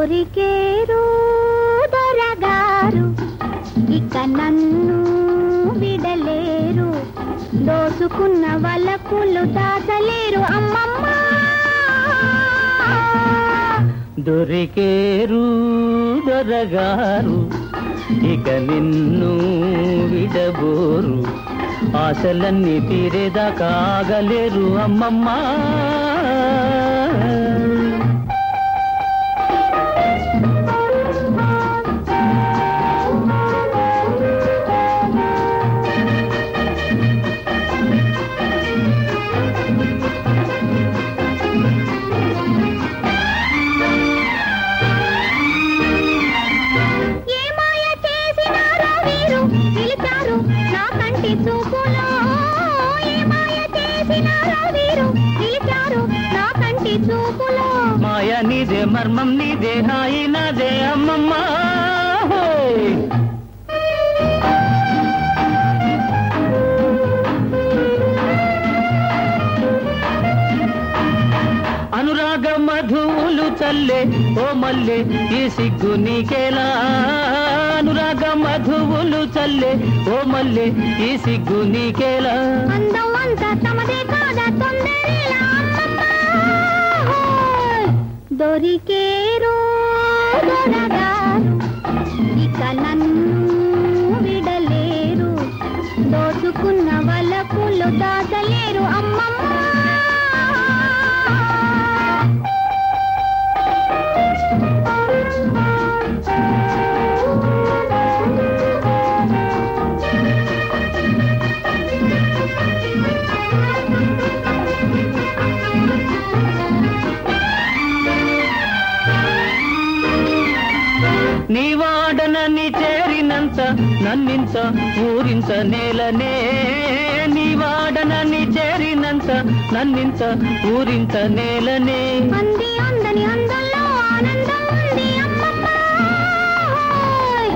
దొరికేరు దొరగారు ఇక నన్ను విడలేరు దోసుకున్న వలపులు దాచలేరు అమ్మమ్మ దొరికేరు దొరగారు ఇక నిన్ను విడబోరు ఆశలన్నీ తీరేదాకా ఆగలేరు అమ్మమ్మా ఏ మాయ చేసినారో వీరు పిలిచారు నా కంటి చూపులో ఏ మాయ చేసినారో వీరు పిలిచారు నా కంటి చూపులో మాయ నీదే మర్మం నీదే హాయి నాదే అమ్మమ్మా హోయ్. అనురాగ మధువులు చల్లే ఓ మల్లె ఈ సిగ్గు నీకేలా అనురాగ మధువులు చల్లే ఓ మల్లె ఈ సిగ్గు నీకేలా అందం అంతా తమదే కాదా తొందరేలా అమ్మమ్మ హోయ్. దొరికేరు దొరగారు ఇక నన్ను విడలేరు దోచుకున్న వలపులు దాచలేరు అమ్మమ్మ నీ వాడనని చేరినంత నన్నింత ఊరింత నేలనే నీ వాడనని చేరినంత నన్నింత ఊరింత నేలనే అంది అందని అందంలో ఆనందం ఉంది అమ్మమ్మ హోయ్.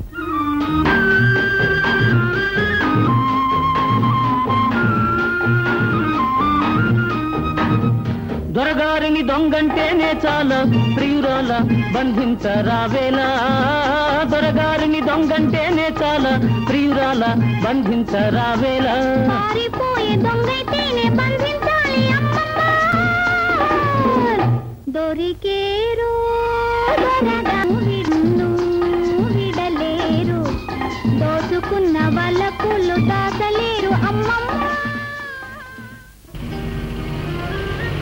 దొరగారిని దొంగంటేనే చాలా ప్రియురాల బంధించరావేలా దొరగారిని దొంగంటేనే చాలా ప్రియురాల బంధించరావేలా పారిపోయే దొంగైతేనే బంధించాలి అమ్మమ్మ దొరికేరు దొరగా విన్ను విడలేరు దోచుకున్న వలపులు దాచలేరు అమ్మమ్మ